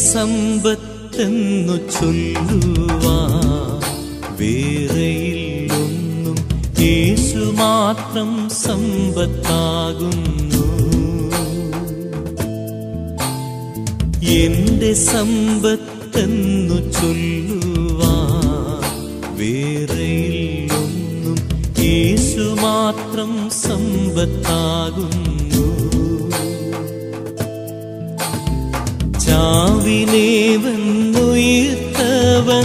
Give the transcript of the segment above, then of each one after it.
സമ്പത്തെന്നു ചൊല്ലുവാ വേറെയില്ലൊന്നും യേശു മാത്രം സമ്പത്താകുന്നു എന്റെ സമ്പത്തെന്നു ചൊല്ലുവാ വേറെയില്ലൊന്നും യേശു മാത്രം സമ്പത്താകുന്നു ചാവിനെ വന്നുയർത്തവൻ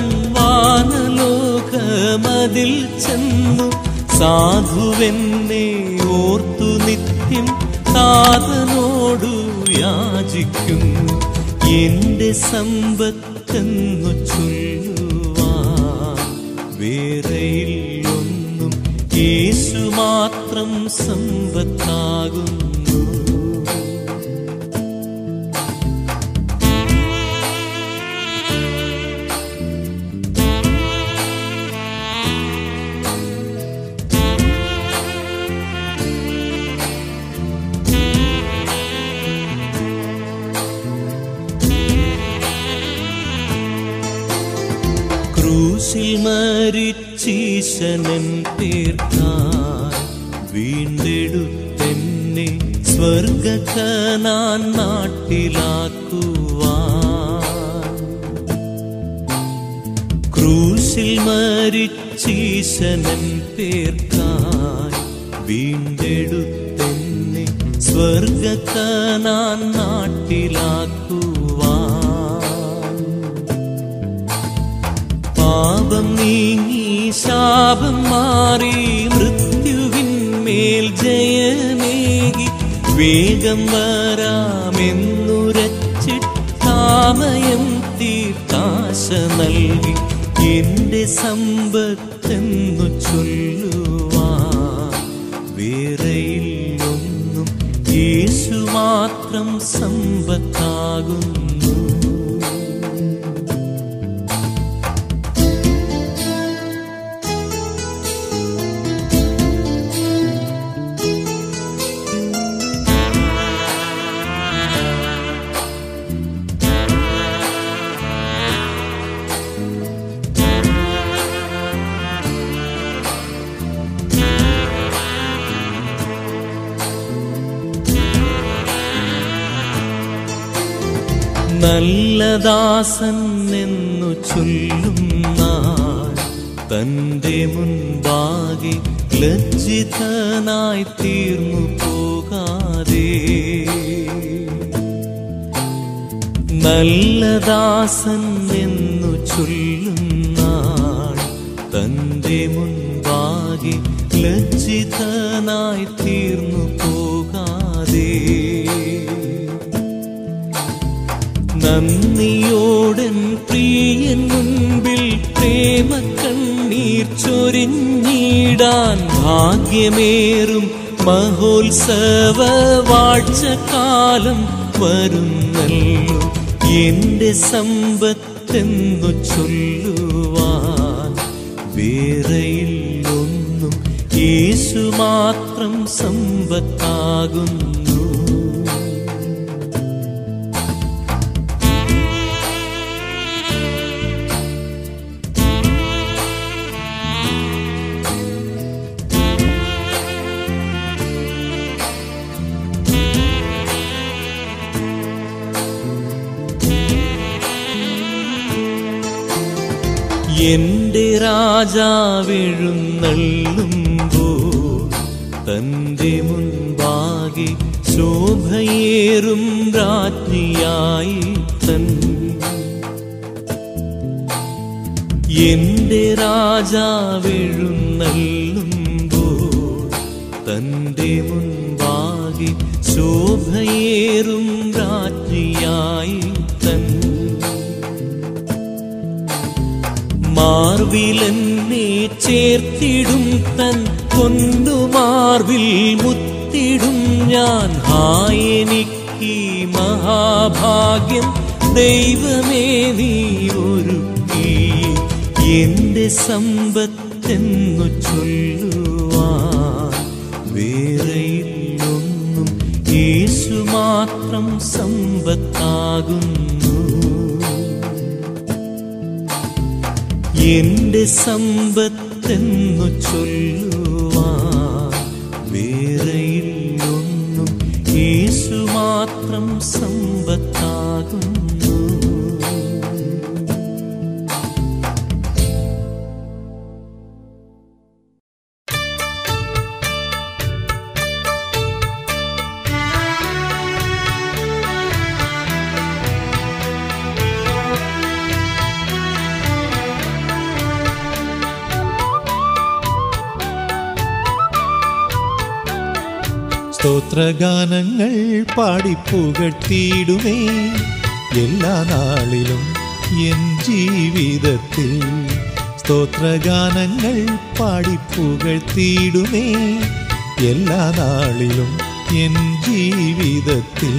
വാനലോകമതിൽ ചെന്നു സാധുവെന്നെ ഓർത്തു നിത്യം താതനോടു യാചിക്കുന്നു എന്റെ സമ്പത്തെന്നു ചൊല്ലുവാ വേറെയില്ലൊന്നും യേശു മാത്രം സമ്പത്താകുന്നു ക്രൂശിൽ മരിച്ചീശനൻ തീർക്കാൻ വീണ്ടെടുത്തെന്നെ സ്വർഗക്കനാൻ നാട്ടിലാക്കുവാൻ ക്രൂശിൽ മരിച്ചീശനൻ പേർക്കാൻ വീണ്ടെടുത്തെന്നെ സ്വർഗക്കനാൻ നാട്ടിലാക്കുവാൻ പാപം നീങ്ങി ശാപം മാറി മൃത്യുവിന്മേൽ ജയമേകി വേഗം വരാമെന്നുരച്ചിട്ടാമയം തീർത്താശ നൽകി എന്റെ സമ്പത്തെന്നു ചൊല്ലുവാ വേറെയില്ലൊന്നും യേശു മാത്രം സമ്പത്താകുന്നു നല്ല ദാസൻ എന്നു ചൊല്ലുന്ന തന്റെ മുൻപാകെ ലജ്ജിതനായി തീർന്നു പോകാതെ നല്ല ദാസൻ എന്നു ചൊല്ലുന്ന തന്റെ മുൻപാകെ ലജ്ജിതനായി തീർന്നു പോകാതെ നന്ദിയോടൻ പ്രിയൻ മുൻപിൽ പ്രേമ കണ്ണീർ ചൊരിഞ്ഞിടാൻ ഭാഗ്യമേറും മഹോത്സവ വാഴ്ചക്കാലം വരുന്നല്ലോ എന്റെ സമ്പത്തെന്നു ചൊല്ലുവാൻ വേറെയില്ലൊന്നും യേശു മാത്രം സമ്പത്താകുന്നു എന്റെ രാജാവെഴുന്നള്ളുമ്പോ തന്റെ മുൻപാകെ ശോഭയേറും രാജ്ഞിയായി തൻ എന്റെ രാജാവെഴുന്നള്ളുമ്പോ തന്റെ മുൻപാകെ ശോഭയേറും രാജ്ഞിയായി തൻ മാർവിലെന്നെ ചേർത്തിടും തൻ പൊന്നു മാർവിൽ മുത്തിടും ഞാൻ ഹായനിക്ക് മഹാഭാഗ്യം ദൈവമേ നീ ഒരുക്കി എന്റെ സമ്പത്തെന്നു ചൊല്ലുവാൻ വേറെയില്ലൊന്നും യേശു മാത്രം സമ്പത്താകുന്നു എന്റെ സമ്പത്തെന്നു ചൊല്ലുവാൻ വേറെയില്ലൊന്നും യേശു മാത്രം സമ്പത്താകുന്നു സ്തോത്രഗാനങ്ങൾ പാടിപ്പുകഴ്ത്തിയിടുമേ എല്ലാ നാളിലും എൻ ജീവിതത്തിൽ സ്തോത്രഗാനങ്ങൾ പാടിപ്പുകഴ്ത്തിയിടുമേ എല്ലാ നാളിലും എൻ ജീവിതത്തിൽ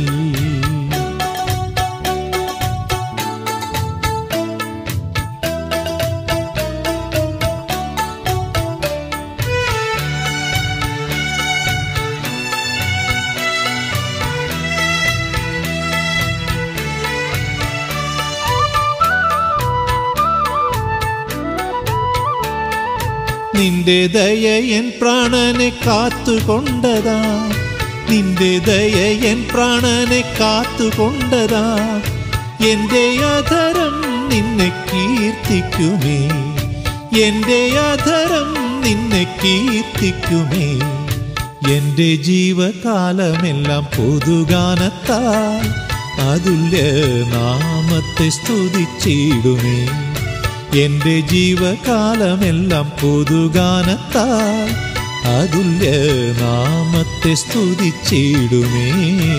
നിന്റെ ദയ എൻ പ്രാണനെ കാത്തുകൊണ്ടതാ നിന്റെ ദയ എൻ പ്രാണനെ കാത്തുകൊണ്ടതാ എന്റെ അധരം നിന്നെ കീർത്തിക്കുമേ എന്റെ അധരം നിന്നെ കീർത്തിക്കുമേ എന്റെ ജീവകാലമെല്ലാം പൊതുഗാനത്താൽ അതുല്യ നാമത്തെ സ്തുതിച്ചിടുമേ എന്റെ ജീവകാലമെല്ലാം പൊതുഗാനത്താൽ അതുല്യ നാമത്തെ സ്തുതിച്ചിടുമേ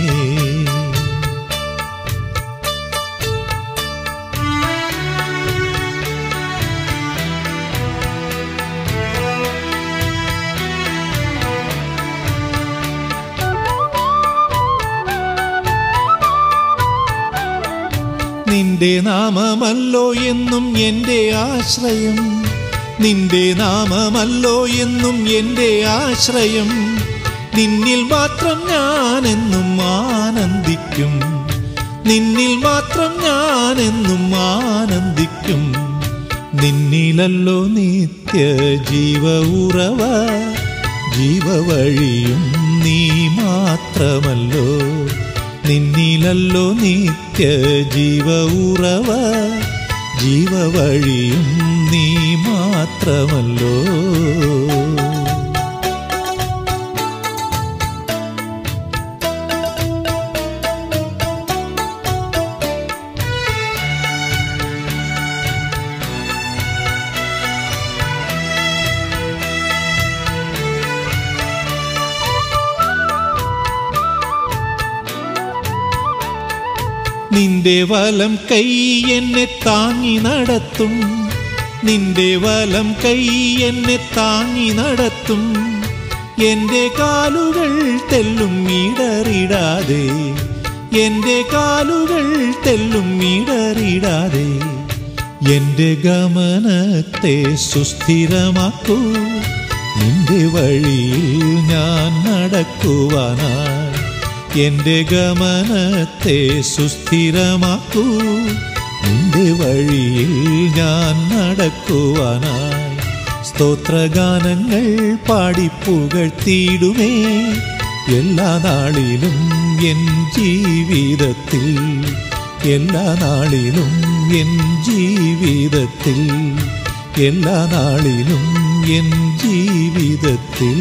നിന്റെ നാമമല്ലോ എന്നും എൻ്റെ ആശ്രയം നിന്റെ നാമമല്ലോ എന്നും എൻ്റെ ആശ്രയം നിന്നിൽ മാത്രം ഞാനെന്നും ആനന്ദിക്കും നിന്നിൽ മാത്രം ഞാനെന്നും ആനന്ദിക്കും നിന്നിലല്ലോ നിത്യ ജീവ ഉറവ ജീവവഴിയും നീ മാത്രമല്ലോ നിന്നിലല്ലോ നിത്യ ജീവ ഉറവ ജീവവഴിയും നീ മാത്രമല്ലോ നിന്റെ വലം കൈ എന്നെ താങ്ങി നടത്തും നിന്റെ വലം കൈ എന്നെ താങ്ങി നടത്തും എന്റെ കാലുകൾ തെല്ലും ഇടറിടാതെ എന്റെ കാലുകൾ തെല്ലും ഇടറിടാതെ എന്റെ ഗമനത്തെ സുസ്ഥിരമാക്കൂ നിന്റെ വഴിയിൽ ഞാൻ നടക്കുവാനായി എന്റെ ഗമനത്തെ സുസ്ഥിരമാക്കൂ നിന്റെ വഴിയിൽ ഞാൻ നടക്കുവാനായി സ്തോത്രഗാനങ്ങൾ പാടിപ്പുകഴ്ത്തിയിടുമേ എല്ലാ നാളിലും എൻ ജീവിതത്തിൽ എല്ലാ നാളിലും എൻ ജീവിതത്തിൽ എല്ലാ നാളിലും എൻ ജീവിതത്തിൽ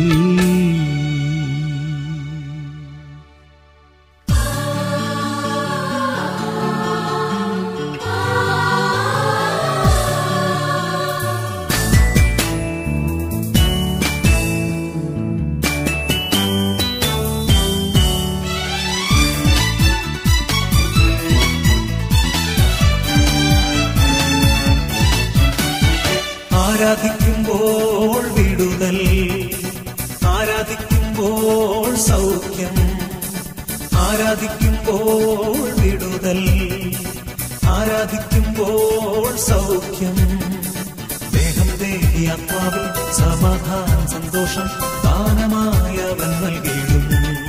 ആരാധിക്കുമ്പോൾ വിടുതൽ ആരാധിക്കുമ്പോൾ സൗഖ്യം ആരാധിക്കുമ്പോൾ വിടുതൽ ആരാധിക്കുമ്പോൾ സൗഖ്യം ദേഹം തേടി ആത്മാവിൽ സമാധാനം സന്തോഷം ദാനമായവൻ നൽകിയിടും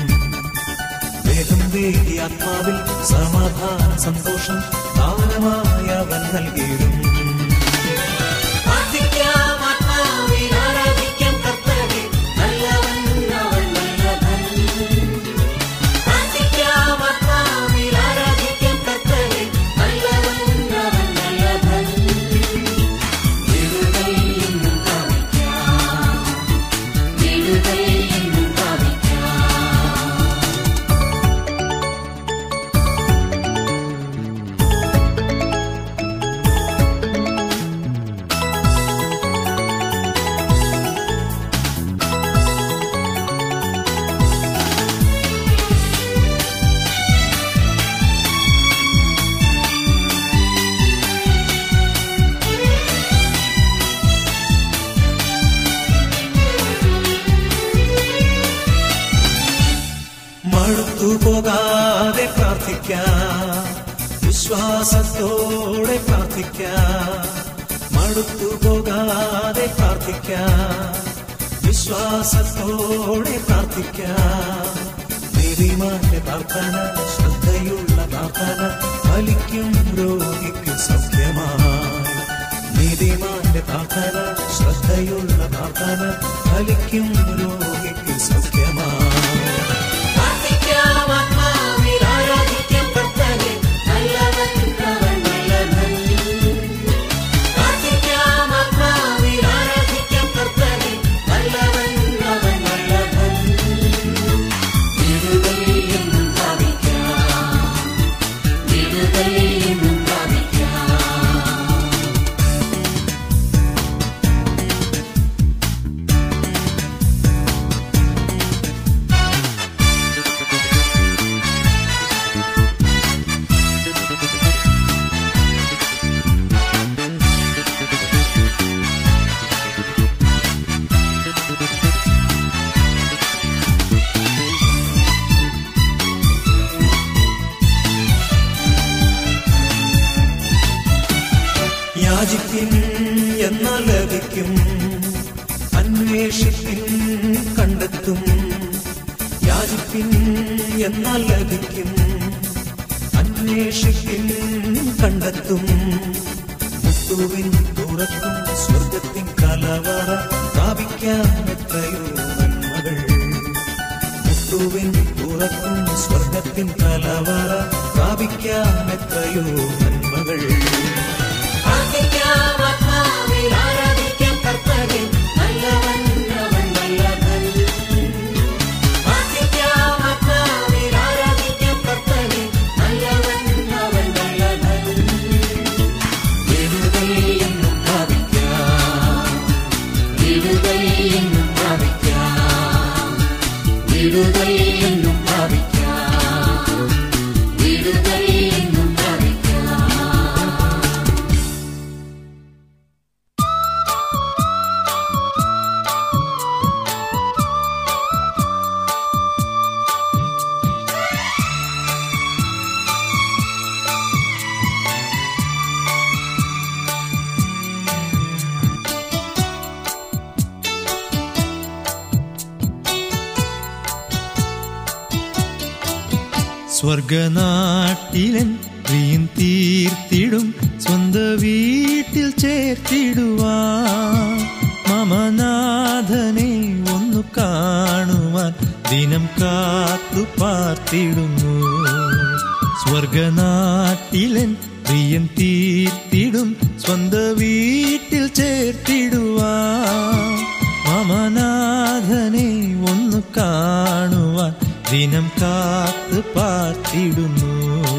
ദേഹം തേടി ആത്മാവിൽ സമാധാനം സന്തോഷം ദാനമായവൻ നൽകിയിടും വിശ്വാസത്തോടെ പ്രാർത്ഥിക്കാം മടുത്തു പോകാതെ പ്രാർത്ഥിക്കാം വിശ്വാസത്തോടെ പ്രാർത്ഥിക്കാം നീതിമാന്റെ പ്രാർത്ഥന ശ്രദ്ധയുള്ള പ്രാർത്ഥന ഫലിക്കും രോഗിക്ക് സൗഖ്യമായി നീതിമാന്റെ പ്രാർത്ഥന ശ്രദ്ധയുള്ള പ്രാർത്ഥന ഫലിക്കും രോഗിക്ക് സൗഖ്യമായി പ്രാർത്ഥിക്കാം ആത്മാവിൽ ആരാധിക്കാം കർത്തനെ നല്ലവൻ അവൻ നല്ലവൻ പ്രാർത്ഥിക്കാം ആത്മാവിൽ ആരാധിക്കാം കർത്തനെ നല്ലവൻ അവൻ നല്ലവൻ വിടുതൽ എന്നും പ്രാപിക്കാം വിടുതൽ എന്നും പ്രാപിക്കാം യാചിപ്പിൻ എന്നാൽ ലഭിക്കും അന്വേഷിപ്പിൻ കണ്ടെത്തും യാചിപ്പിൻ എന്നാൽ ലഭിക്കും അന്വേഷിപ്പിൻ കണ്ടെത്തും മുത്തുവിൻ തുറക്കും സ്വർഗത്തിൻ കലവറ പ്രാപിക്കാൻ എത്രയോ നന്മകൾ മുത്തുവിൻ തുറക്കും സ്വർഗത്തിൻ കലവറ പ്രാപിക്കാൻ എത്രയോ നന്മകൾ പ്രാർത്ഥിക്കാം ആത്മാവിൽ ആരാധിക്കാം കർത്തനെ നല്ലവൻ അവൻ നല്ലവൻ പ്രാർത്ഥിക്കാം ആത്മാവിൽ ആരാധിക്കാം കർത്തനെ നല്ലവൻ അവൻ നല്ലവൻ വിടുതൽ എന്നും പ്രാപിക്കാം വിടുതൽ എന്നും പ്രാപിക്കാം വിടുതൽ എന്നും പ്രാപിക്കാം വിടുതൽ എന്നും പ്രാപിക്കാം സ്വർഗനാട്ടിലൻ പ്രിയൻ തീർത്തിടും സ്വന്ത വീട്ടിൽ ചേർത്തിടുവാ മമനാഥനെ ഒന്നു കാണുവാൻ ദിനം കാത്തു പാർത്തിടുന്നു സ്വർഗനാട്ടിലൻ പ്രിയൻ തീർത്തിടും സ്വന്ത വീട്ടിൽ ചേർത്തിടുവാ മമനാഥനെ ഒന്നു കാണുവാൻ ദിനം കാത്ത് പാർത്തിടുന്നു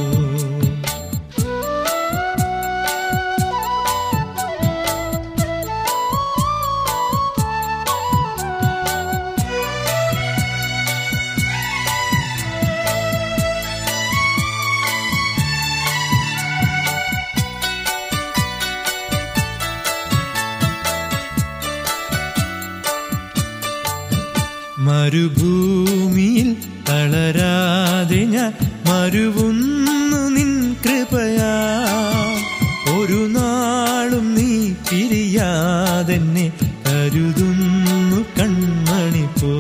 മരുഭൂമിയിൽ തളരാതെ ഞാൻ മരുവുന്നു നിൻ കൃപയാ ഒരു നാളും നീ പിരിയാതെന്നെ കരുതുന്നു കൺമണി പോ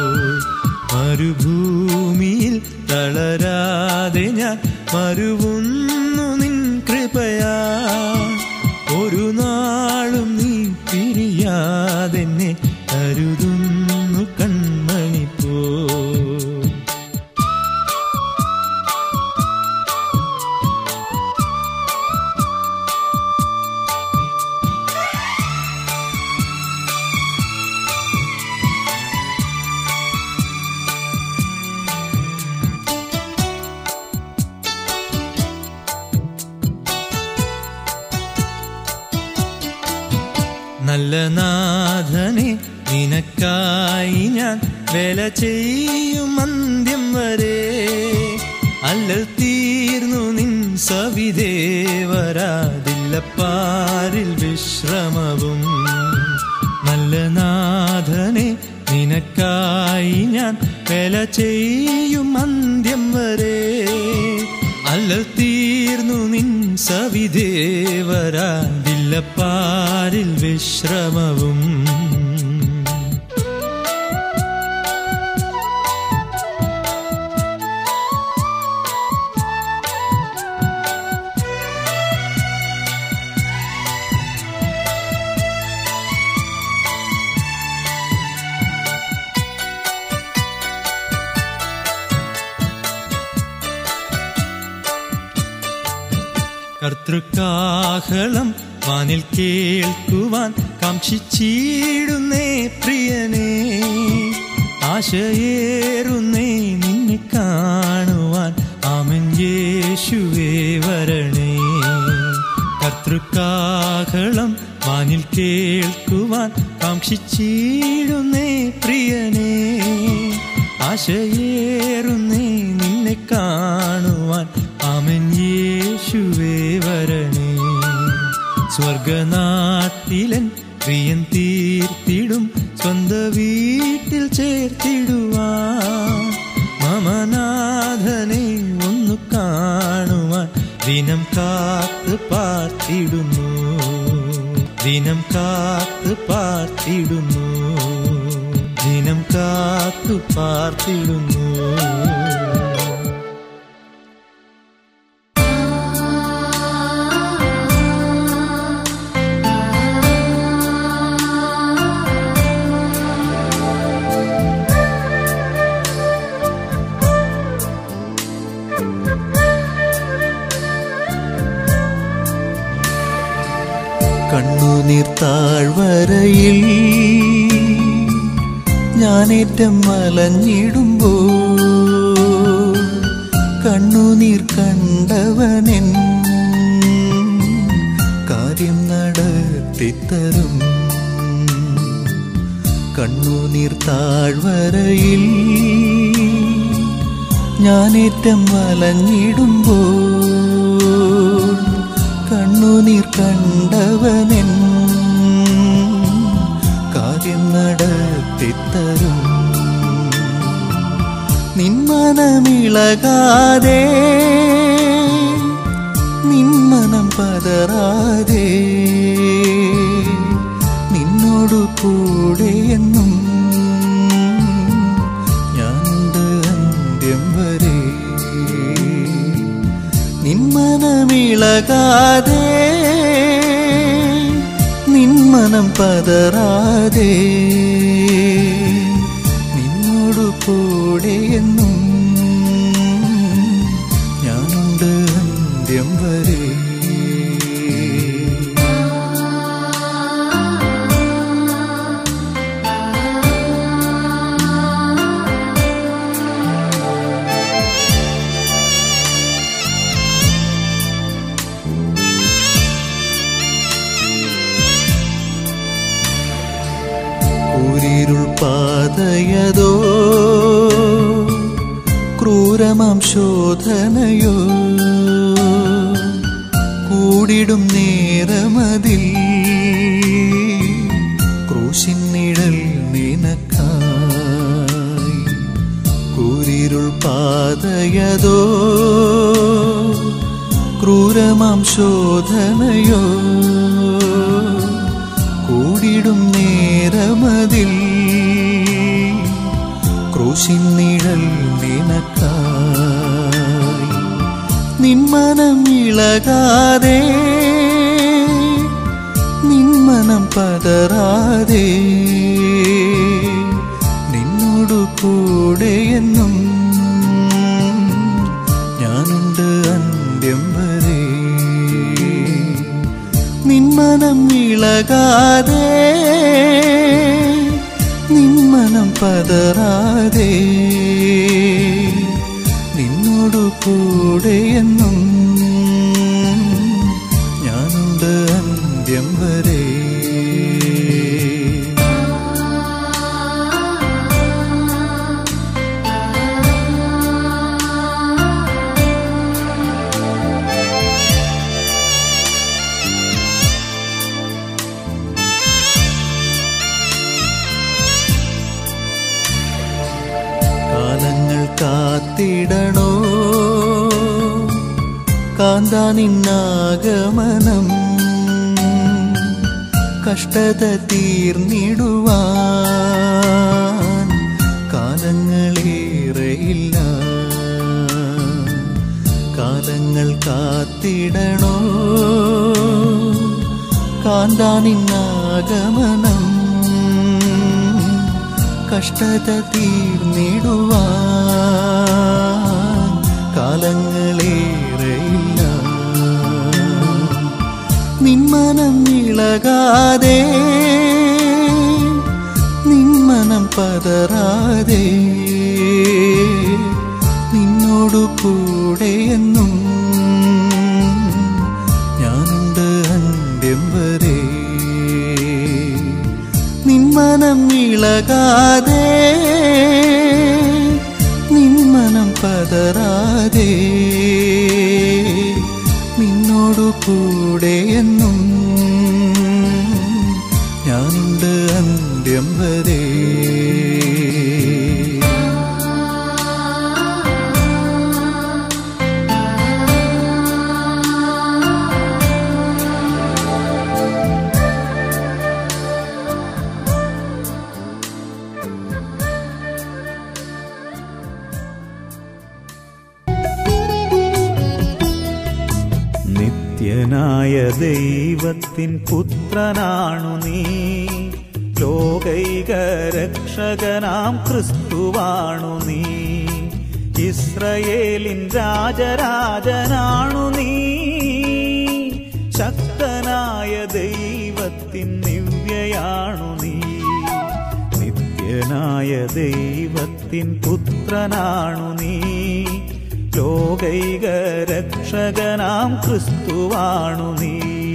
മരുഭൂമിയിൽ തളരാതെ ഞാൻ മരുവുന്നു നിൻ കൃപയാ ഒരു നാളും നീ പിരിയാതെന്നെ കരുതുന്നു കൺമണി പോ നല്ല നാഥനെ നിനക്കായി ഞാൻ വേല ചെയ്യും അന്ത്യം വരെ അല്ലൽ തീർന്നു നിൻ സവിദേവരാതില്ല പാരിൽ വിശ്രമവും നല്ല നാഥനെ നിനക്കായി ഞാൻ വേല ചെയ്യും അന്ത്യം വരെ അല്ലൽ തീർന്നു നിൻ സവിദേവരാതില്ലപ്പാരിൽ വിശ്രമവും കർത്തൃക്കാഹളം വാനിൽ കേൾക്കുവാൻ കാക്ഷിച്ചിടുന്നേ പ്രിയനേ ആശയേറുന്നേ നിന്നെ കാണുവാൻ ആമൻ യേശുവേ വരണേ കർത്തൃക്കാഹളം വാനിൽ കേൾക്കുവാൻ കാക്ഷിച്ചിടുന്നേ പ്രിയനേ ആശയേറുന്നേ നിന്നെ കാണുവാൻ ആമൻ യേശുവേ വരണേ സ്വർഗനാട്ടിലൻ പ്രിയൻ തീർത്തിടും സ്വന്ത വീട്ടിൽ ചേർത്തിടുവാൻ മമനാഥനെ ഒന്നു കാണുവാൻ ദിനം കാത്ത് പാർത്തിടുന്നു ദിനം കാത്ത് പാർത്തിടുന്നു ദിനം കാത്തു പാർത്തിടുന്നു കണ്ണുനീർ താഴ്വരയിൽ ഞാനേറ്റം മലഞ്ഞിടുമ്പോ കണ്ണുനീർ കണ്ടവനെൻ കാര്യം നടത്തിത്തരും കണ്ണുനീർ താഴ്വരയിൽ ഞാനേറ്റം വലഞ്ഞിടുമ്പോൾ കണ്ണുനീർ കണ്ടവനെൻ കാര്യം നടത്തിത്തരും നിന്മനമിളകാതെ നിന്മനം പതറാതെ നിന്നോടു കൂടെ എന്നും ഞാനുണ്ട് അന്ത്യം വരെ നിന്മനമിളകാതെ നിന്മനം പതറാതെ നിന്നോടു കൂടെ എന്നും ഞാനുണ്ട് അന്ത്യം വരെ കൂരിരുൾ പാതയതോ ക്രൂരമാം ശോധനയോ കൂടിടും നേരമതിൽ ക്രൂശിൻ നിഴൽ നിനക്കായി കൂരിരുൾ പാതയതോ ക്രൂരമാം ശോധനയോ കൂടിടും നേരമതിൽ ക്രൂശിൻ നിഴൽ നിനക്കായി നിന്മനം ഇളകാതെ നിന്മനം പതറാതെ നിന്നോടു കൂടെ എന്നും ഞാനുണ്ട് അന്ത്യം വരെ നിന്മനം ഇളകാതെ നിന്മനം പതറാതെ നിന്നോടു കൂടെ എന്നും ഞാനുണ്ട് അന്ത്യം വരെ കാലങ്ങൾ കാത്തിടണോ കാന്താ നിന്നാഗമനം കഷ്ടത തീർന്നിടുവാൻ കാലങ്ങളേറെയില്ല കാലങ്ങൾ കാത്തിടണോ കാന്താ നിന്നാഗമനം കഷ്ടത തീർന്നിടുവാൻ കാലങ്ങളേറെയില്ല നിന്മനം ഇളകാതെ നിന്മനം പതറാതെ നിന്നോടു കൂടെയെന്നും ഞാനുണ്ട് അന്ത്യം വരെ നിന്മനം ഇളകാതെ നിന്മനം പതറാതെ നിന്നോടു കൂടെയെന്നും ഞാനുണ്ട് അന്ത്യം വരെ നിത്യനായ ദൈവത്തിൻ പുത്രനാണു നീ ലോകൈക രക്ഷകനാം ക്രിസ്തുവാണു നീ ഇസ്രയേലിൻ രാജരാജനാണു നീ ശക്തനായ ദൈവത്തിൻ ദിവ്യയാണു നീ നിത്യനായ ദൈവത്തിൻ പുത്രനാണു നീ ലോകൈക രക്ഷകനാം ക്രിസ്തുവാണു നീ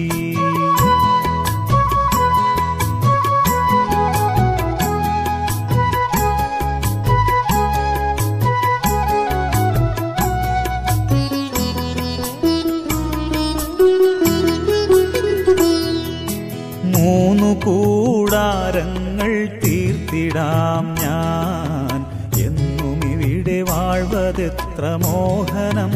മൂന്നു കൂടാരങ്ങൾ തീർത്തിടാം ഞാൻ എന്നും ഇവിടെ വാഴ്വതെത്ര മോഹനം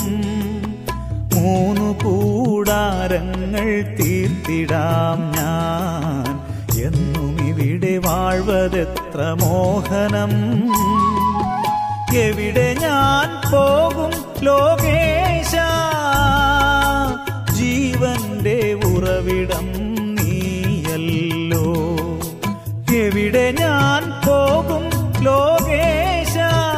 മൂന്നു കൂടാരങ്ങൾ തീർത്തിടാം ഞാൻ എന്നും ഇവിടെ വാഴ്വതെത്ര മോഹനം എവിടെ ഞാൻ പോകും ലോകേശ ജീവന്റെ ഉറവിടം നീയല്ലോ എവിടെ ഞാൻ പോകും ലോകേശ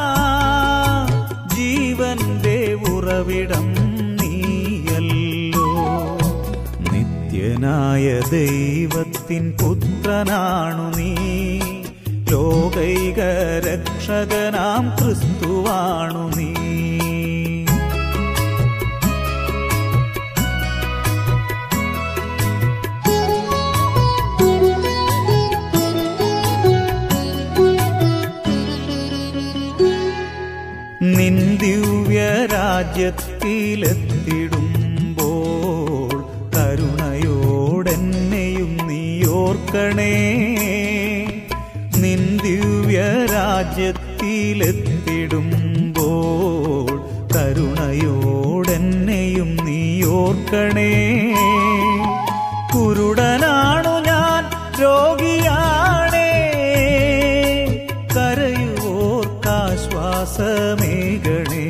ജീവന്റെ ഉറവിടം നീയല്ലോ നിത്യനായ ദൈവത്തിൻ പുത്രനാണു നീ ലോകൈക രക്ഷകനാം ക്രിസ്തുവാണു നീ നിൻ ദിവ്യ രാജ്യത്തിലെത്തിടുമ്പോൾ കരുണയോടെന്നെയും നീ ഓർക്കണേ നിൻ ദിവ്യ രാജ്യത്തിലെത്തിടുമ്പോൾ കരുണയോടെന്നെയും നീ ഓർക്കണേ കുരുടനാണു ഞാൻ രോഗിയാണേ കരയുവോർക്കാശ്വാസമേകണേ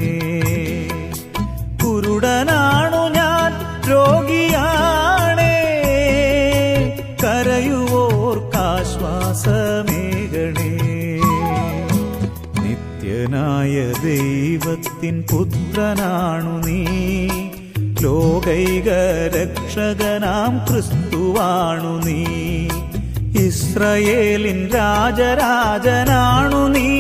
കുരുടനാണു ഞാൻ രോഗിയാണേ കരയുവോർക്കാശ്വാസമേകണേ നിത്യനായ ദൈവത്തിൻ പുത്രനാണു നീ ലോകൈക രക്ഷകനാം ക്രിസ്തുവാണു നീ ഇസ്രയേലിൻ രാജരാജനാണു നീ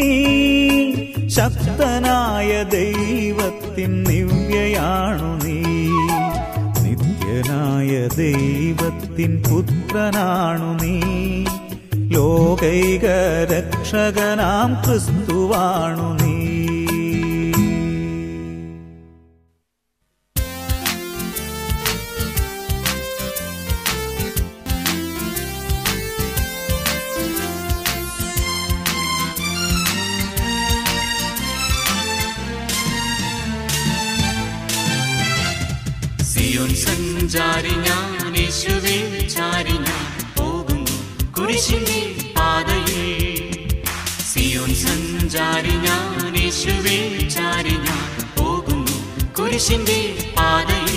ശക്തനായ ദൈവത്തിൻ ദിവ്യയാണു നീ നിത്യനായ ദൈവത്തിൻ പുത്രനാണു നീ ലോകൈക രക്ഷകനാം ക്രിസ്തുവാണു നീ സഞ്ചാരി ഞാൻ യേശുവിൽ ചാരി ഞാൻ പോകുന്നു കുരിശിന്റെ പാതയിൽ സിയോൻ സഞ്ചാരി ഞാൻ യേശുവിൽ ചാരി ഞാൻ പോകുന്നു കുരിശിന്റെ പാതയിൽ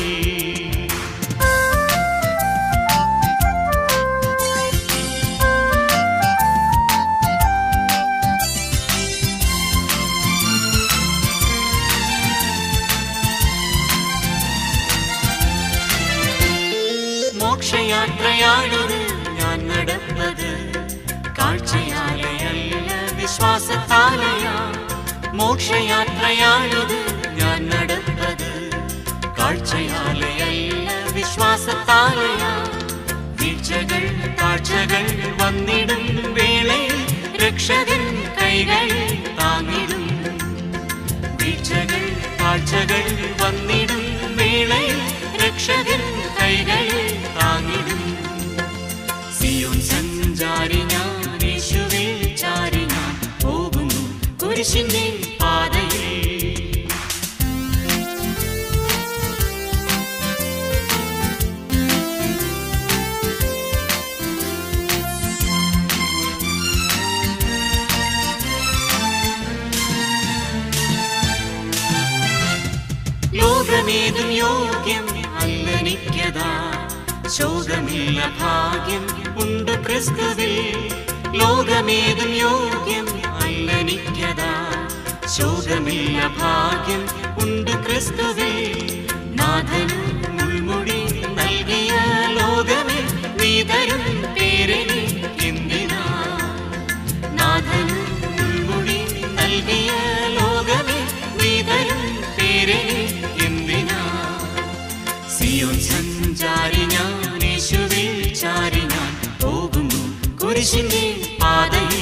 മോക്ഷയാത്രയാണത് ഞാൻ നടന്നത് കാഴ്ചയാലെയല്ല വിശ്വാസത്താലെയാ മോക്ഷയാത്രയാണത് ഞാൻ നടന്നത് കാഴ്ചയാലെയല്ല വിശ്വാസത്താലെയാ വീഴ്ചകൾ താഴ്ചകൾ വന്നിടും വേളയിൽ രക്ഷകൻ കൈകൾ താങ്ങിടും വീഴ്ചകൾ താഴ്ചകൾ വന്നിടും വേളയിൽ രക്ഷകൻ കൈകൾ താങ്ങിടും സിയോൻ സഞ്ചാരി ഞാൻ യേശുവിൽ ചാരി ഞാൻ പോകുന്നു കുരിശിന്റെ പാതയിൽ ലോകമേതും യോഗ്യം അല്ലനിക്കതാ ശോകമില്ല ഭാഗ്യം ഉണ്ട് ക്രിസ്തുവിൽ ലോകമേതും യോഗ്യം അല്ലനിക്കതാ ശോകമില്ല ഭാഗ്യം ഉണ്ട് ക്രിസ്തുവിൽ നാഥനും മുൾമുടി നൽകിയ ലോകമേ നീ തരും പേരനി എന്തിനാ നാഥനും മുൾമുടി നൽകിയ ലോകമേ നീ തരും പേരനി എന്തിനാ സിയോൻ സഞ്ചാരി ഞാൻ യേശുവിൽ ചാരി ഞാൻ പോകുന്നു കുരിശിന്റെ പാതയിൽ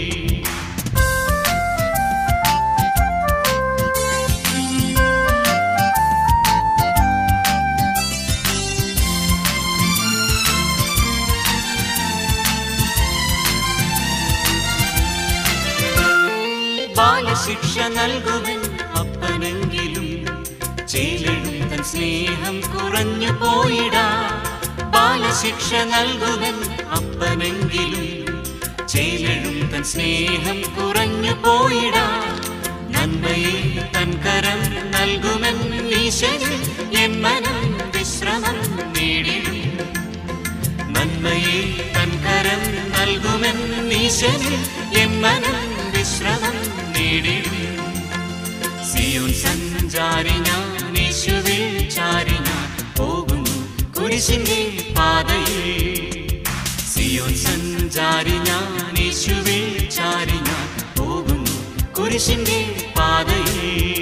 ബാലശിക്ഷ നൽകുവൻ അപ്പനെങ്കിലും ചേലഴും തൻ സ്നേഹം കുറഞ്ഞു പോയിടാ ബാലശിക്ഷ നൽകുവൻ അപ്പനെങ്കിലും ചേലഴും തൻ സ്നേഹം കുറഞ്ഞു പോയിടാ നന്മയെ തൻ കരം നൽകുമെൻ ഈശന് എൻ മനം വിശ്രമം നേടിടും നന്മയെ തൻ കരം നൽകുമെൻ ഈശന് എൻ മനം വിശ്രമം നേടിടും സിയോൻ സഞ്ചാരി ഞാൻ യേശുവിൽ ചാരി ഞാൻ പോകുന്നു കുരിശിന്റെ പാതയിൽ സിയോൻ സഞ്ചാരി ഞാൻ യേശുവിൽ ചാരി ഞാൻ പോകുന്നു കുരിശിന്റെ പാതയിൽ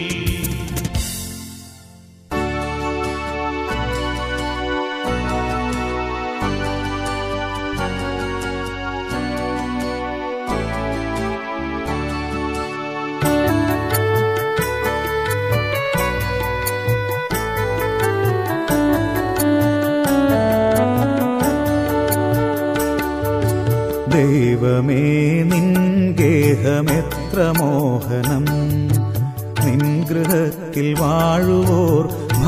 ദൈവമേ നിൻ ഗേഹമെത്ര മോഹനം നിൻ ഗൃഹത്തിൽ വാഴുവോർ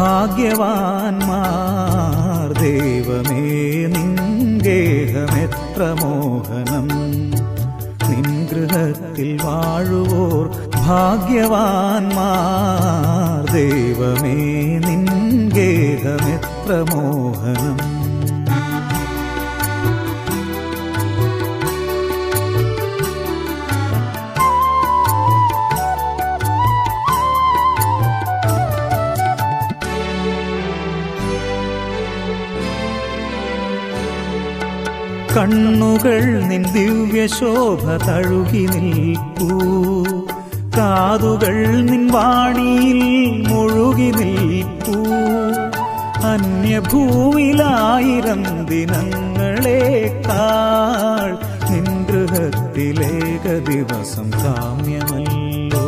ഭാഗ്യവാന്മാർ ദൈവമേ നിൻ ഗേഹമെത്ര മോഹനം നിൻ ഗൃഹത്തിൽ വാഴുവോർ ഭാഗ്യവാന്മാർ ദൈവമേ നിൻ ഗേഹമെത്ര മോഹനം കണ്ണുകൾ നിൻ ദിവ്യശോഭ തഴുകി നിൽപ്പൂ കാതുകൾ നിൻ വാണിയിൽ മുഴുകി നിൽപ്പൂ അന്യഭൂവിലായിരം ദിനങ്ങളേക്കാൾ നിൻ ഗൃഹത്തിലേക ദിവസം കാമ്യമല്ലോ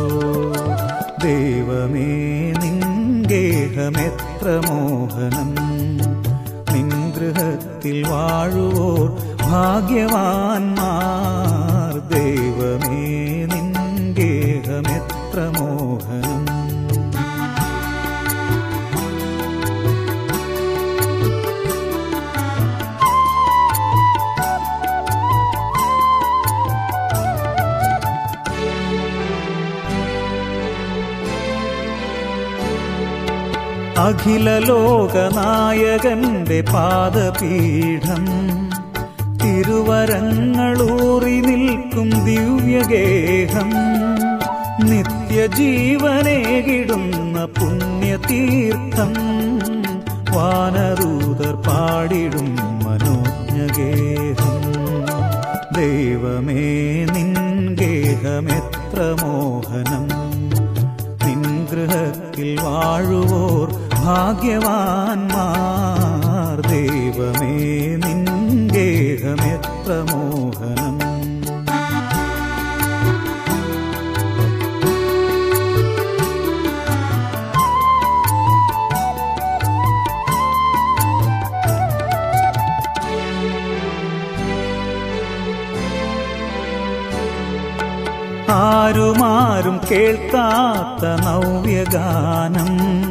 ദൈവമേ നിൻ ഗേഹമെത്ര മോഹനം നിൻ ഗൃഹത്തിൽ വാഴുവോർ ഭാഗ്യവാന്മാർ ദൈവമേ നിൻ ഗേഹമെത്ര മോഹനം അഖില ലോകനായകന്റെ പാദപീഠം തിരുവരങ്ങളൂറി നിൽക്കും ദിവ്യഗേഹം നിത്യജീവനേകിടുന്ന പുണ്യതീർത്ഥം വാനദൂതർ പാടിടും മനോജ്ഞഗേഹം ദൈവമേ നിൻ ഗേഹമെത്ര മോഹനം നിൻ ഗൃഹത്തിൽ വാഴുവോർ ഭാഗ്യവാന്മാർ ദൈവമേ നിൻ ഗേഹമെത്ര മോഹനം ആരുമാരും കേൾക്കാത്ത നവ്യഗാനം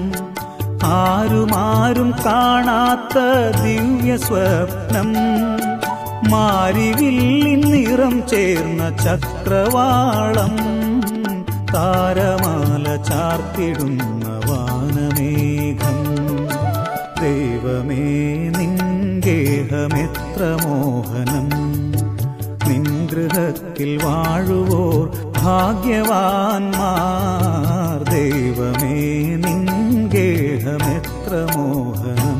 ആരുമാരും കാണാത്ത ദിവ്യ സ്വപ്നം മാരിവില്ലിൻ നിറം ചേർന്ന ചക്രവാളം താരമാല ചാർത്തിടുന്ന വാനമേഘം ദൈവമേ നിൻ ഗേഹമെത്ര മോഹനം നിൻ ഗൃഹത്തിൽ വാഴുവോർ ഭാഗ്യവാന്മാർ ദൈവമേ നിൻ ഗേഹമെത്ര മോഹനം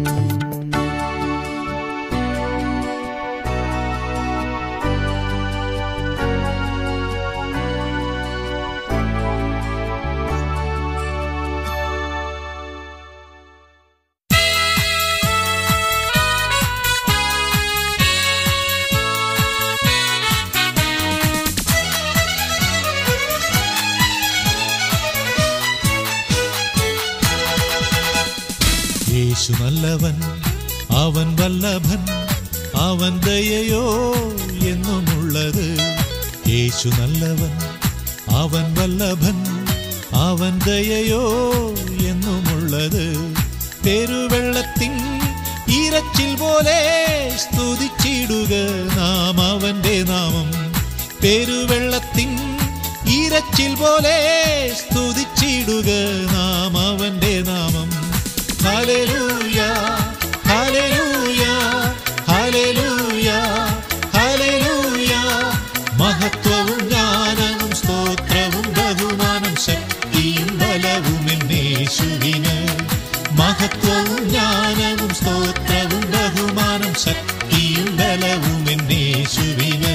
യേശു നല്ലവൻ അവൻ വല്ലഭൻ അവൻ ദയയോ എന്നുമുള്ളത് യേശു നല്ലവൻ അവൻ വല്ലഭൻ അവൻ ദയയോ എന്നുമുള്ളത് പെരുവെള്ളത്തിൻ ഇരച്ചിൽ പോലെ സ്തുതിച്ചിടുക നാം അവന്റെ നാമം പെരുവെള്ളത്തിൻ ഇരച്ചിൽ പോലെ സ്തുതിച്ചിടുക നാം അവന്റെ നാമം ഹല്ലേലൂയ ഹല്ലേലൂയ ഹല്ലേലൂയ ഹല്ലേലൂയ മഹത്വവും ജ്ഞാനവും സ്തോത്രവും ബഹുമാനം ശക്തിയും ബലവും എന്നേശുവിന് മഹത്വവും ജ്ഞാനവും സ്തോത്രവും ബഹുമാനം ശക്തിയും ബലവും എന്നേശുവിന്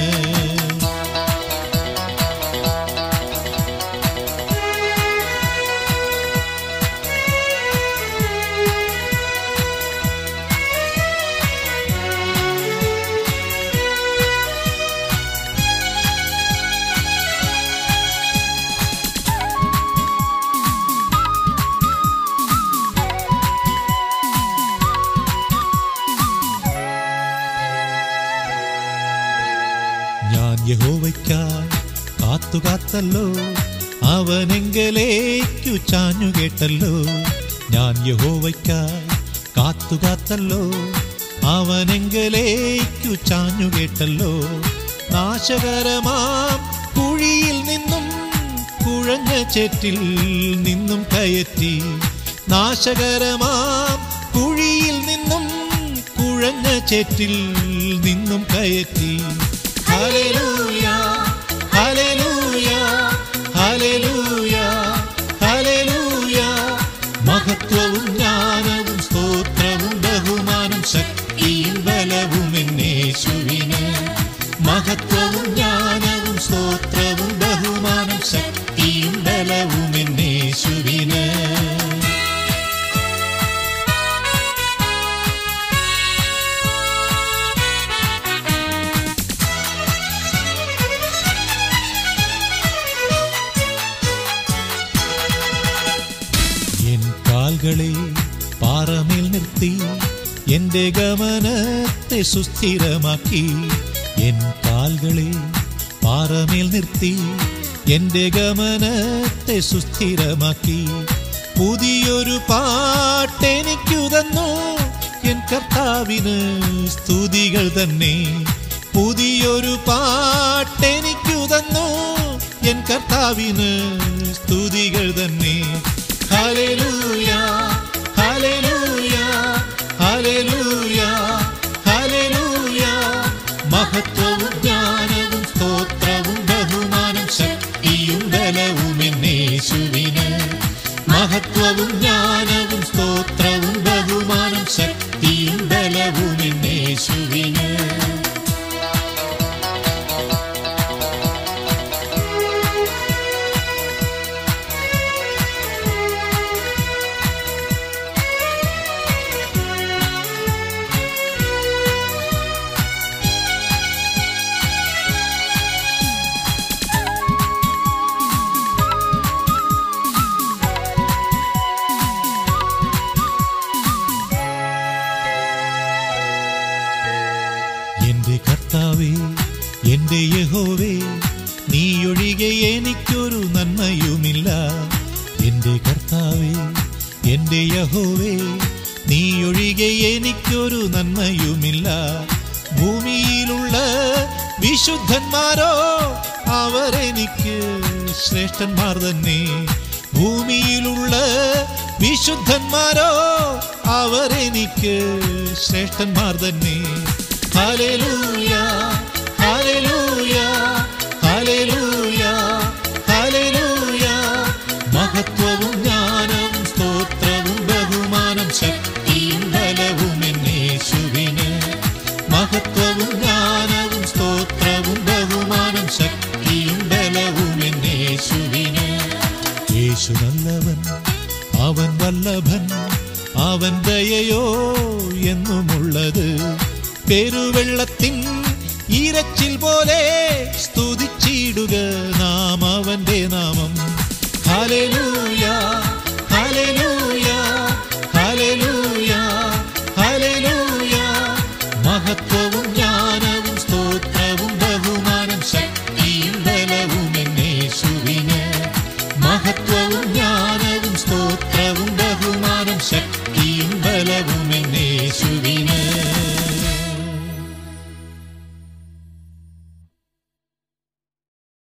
ഞാൻ യഹോവയ്ക്കായി കാത്തു കാത്തല്ലോ അവനെങ്കലേക്കു ചാഞ്ഞു കേട്ടല്ലോ ഞാൻ യഹോവയ്ക്കായി കാത്തു കാത്തല്ലോ അവനെങ്കലേക്കു ചാഞ്ഞു കേട്ടല്ലോ നാശകരമാം കുഴിയിൽ നിന്നും കുഴഞ്ഞ ചേറ്റിൽ നിന്നും കയറ്റി നാശകരമാം കുഴിയിൽ നിന്നും കുഴഞ്ഞ ചേറ്റിൽ നിന്നും കയറ്റി ഹല്ലേലൂയ ഹല്ലേലൂയ ഹല്ലേലൂയ ഹല്ലേലൂയ മഹത്വവും ജ്ഞാനവും സ്തോത്രവും ബഹുമാനം ശക്തിയും ബലവും എന്നേശുവിന് മഹത്വവും ജ്ഞാനവും സ്തോത്രവും ബഹുമാനം ശക്തിയും ബലവും എന്നേശുവിന് എൻ കാൽകളെ പാറമേൽ നിർത്തി എന്റെ ഗമനത്തെ സുസ്ഥിരമാക്കി എൻ കാൽകളെ പാറമേൽ നിർത്തി എന്റെ ഗമനത്തെ സുസ്ഥിരമാക്കി പുതിയൊരു പാട്ടെനിക്കു തന്നു എൻ കർത്താവിന് സ്തുതികൾ തന്നെ പുതിയൊരു പാട്ടെനിക്കു തന്നു എൻ കർത്താവിന് സ്തുതികൾ തന്നെ ഹല്ലേലൂയ ഹല്ലേലൂയ ഹല്ലേലൂയ മഹത്വവും ജ്ഞാനവും സ്തോത്രവും ബഹുമാനം ശക്തിയും ബലവും എന്നേശുവിന് മഹത്വവും ജ്ഞാനവും സ്തോത്രവും ബഹുമാനം ശക്തിയും ബലവും എന്നേശുവിന് എന്റെ കർത്താവേ എന്റെ യഹോവേ നീയൊഴികെ എനിക്കൊരു നന്മയുമില്ല എന്റെ കർത്താവേ എന്റെ യഹോവേ നീയൊഴികെ എനിക്കൊരു നന്മയുമില്ല ഭൂമിയിലുള്ള വിശുദ്ധന്മാരോ അവരെനിക്ക് ശ്രേഷ്ഠന്മാർ തന്നെ ഭൂമിയിലുള്ള വിശുദ്ധന്മാരോ അവരെനിക്ക് ശ്രേഷ്ഠന്മാർ തന്നെ ഹല്ലേലൂയ ഹല്ലേലൂയ ഹല്ലേലൂയ ഹല്ലേലൂയ മഹത്വവും ജ്ഞാനവും സ്തോത്രവും ബഹുമാനം ശക്തിയും ബലവും എന്നേശുവിന് മഹത്വവും ജ്ഞാനവും സ്തോത്രവും ബഹുമാനം ശക്തിയും ബലവും എന്നേശുവിന് യേശു നല്ലവൻ അവൻ വല്ലഭൻ അവൻ ദയയോ എന്നുമുള്ളത് പെരുവെള്ളത്തിൻ ഇരച്ചിൽ പോലെ സ്തുതിച്ചിടുക നാം അവന്റെ നാമം ഹല്ലേലൂയ ഹല്ലേലൂയ